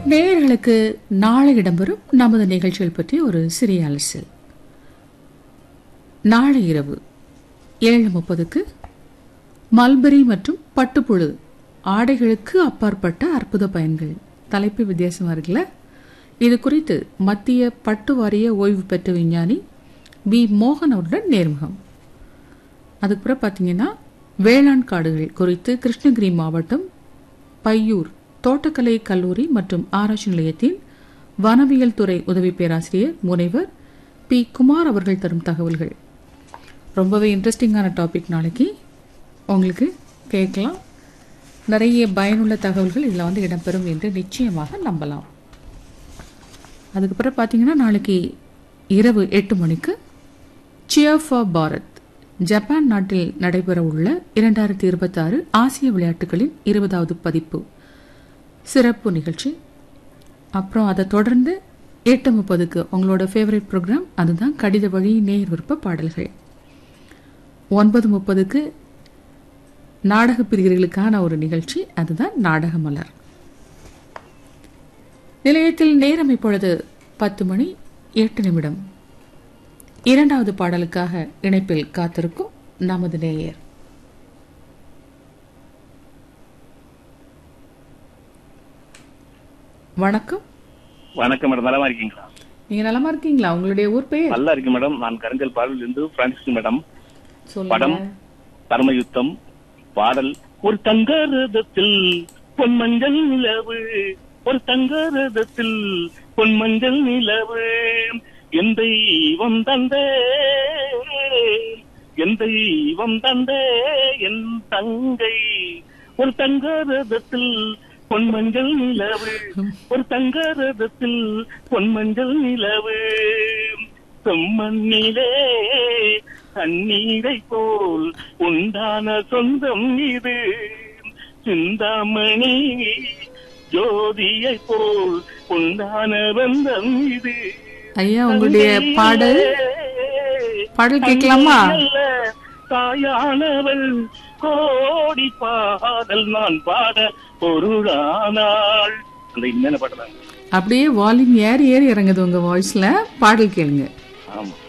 நேயர்களுக்கு நாளை இடம்பெறும் நமது நிகழ்ச்சிகள் பற்றி ஒரு சிறிய அலசல் நாளை இரவு ஏழு முப்பதுக்கு மல்பெரி மற்றும் பட்டுப்புழு ஆடைகளுக்கு அப்பாற்பட்ட அற்புத பயன்கள் தலைப்பு வித்தியாசமா இருக்குல்ல இது குறித்து மத்திய பட்டு வாரிய ஓய்வு பெற்ற விஞ்ஞானி பி மோகன் அவருடன் நேர்முகம் அதுக்கப்புறம் பார்த்தீங்கன்னா வேளாண் காடுகள் குறித்து கிருஷ்ணகிரி மாவட்டம் பையூர் தோட்டக்கலை கல்லூரி மற்றும் ஆராய்ச்சி நிலையத்தின் வனவியல் துறை உதவி பேராசிரியர் முனைவர் பி குமார் அவர்கள் தரும் தகவல்கள் ரொம்பவே இன்ட்ரெஸ்டிங்கான டாபிக் நாளைக்கு உங்களுக்கு கேட்கலாம் நிறைய பயனுள்ள தகவல்கள் இதில் வந்து இடம்பெறும் என்று நிச்சயமாக நம்பலாம் அதுக்கப்புறம் பார்த்தீங்கன்னா நாளைக்கு இரவு எட்டு மணிக்கு சியர் ஃபார் பாரத் ஜப்பான் நாட்டில் நடைபெற உள்ள இரண்டாயிரத்தி இருபத்தாறு ஆசிய விளையாட்டுகளின் இருபதாவது பதிப்பு சிறப்பு நிகழ்ச்சி அப்புறம் அதை தொடர்ந்து எட்டு முப்பதுக்கு உங்களோட ஃபேவரட் ப்ரோக்ராம் அதுதான் கடித வழி நேர் விருப்ப பாடல்கள் ஒன்பது முப்பதுக்கு நாடக பிரிவுகளுக்கான ஒரு நிகழ்ச்சி அதுதான் நாடக மலர் நிலையத்தில் நேரம் இப்பொழுது பத்து மணி எட்டு நிமிடம் இரண்டாவது பாடலுக்காக இணைப்பில் காத்திருக்கும் நமது நேயர் வணக்கம் வணக்கம் மேடம் நலமா இருக்கீங்களா நீங்க நலமா இருக்கீங்களா உங்களுடைய ஊர் பெயர் நல்லா இருக்கு மேடம் நான் கருங்கல் பாடலில் இருந்து பிரான்சிஸ் மேடம் சொல்லுங்க படம் தர்மயுத்தம் பாடல் ஒரு தங்க ரதத்தில் பொன்மஞ்சள் நிலவு ஒரு தங்க ரதத்தில் பொன்மஞ்சள் நிலவு என் தெய்வம் தந்தே என் தெய்வம் தந்தே என் தங்கை ஒரு தங்க ரதத்தில் பொன்மஞ்சள் நிலவு ஒரு தங்க ரதத்தில் பொன்மஞ்சள் நிலவு செம்மண்ணிலே தண்ணீரை போல் உண்டான சொந்தம் இது சிந்தாமணி ஜோதியை போல் உண்டான பந்தம் இது ஐயா உங்களுடைய பாடல் பாடல் கேட்கலாமா? தந்தை அல்ல, தாயானவள் கோடி பாடல் நான் பாட பொருளானாள் அந்த இன்னென்ன பாட்டு தான் அப்படியே வால்யூம் ஏறி ஏறி இறங்குது உங்க வாய்ஸ்ல பாடல் கேளுங்க ஆமா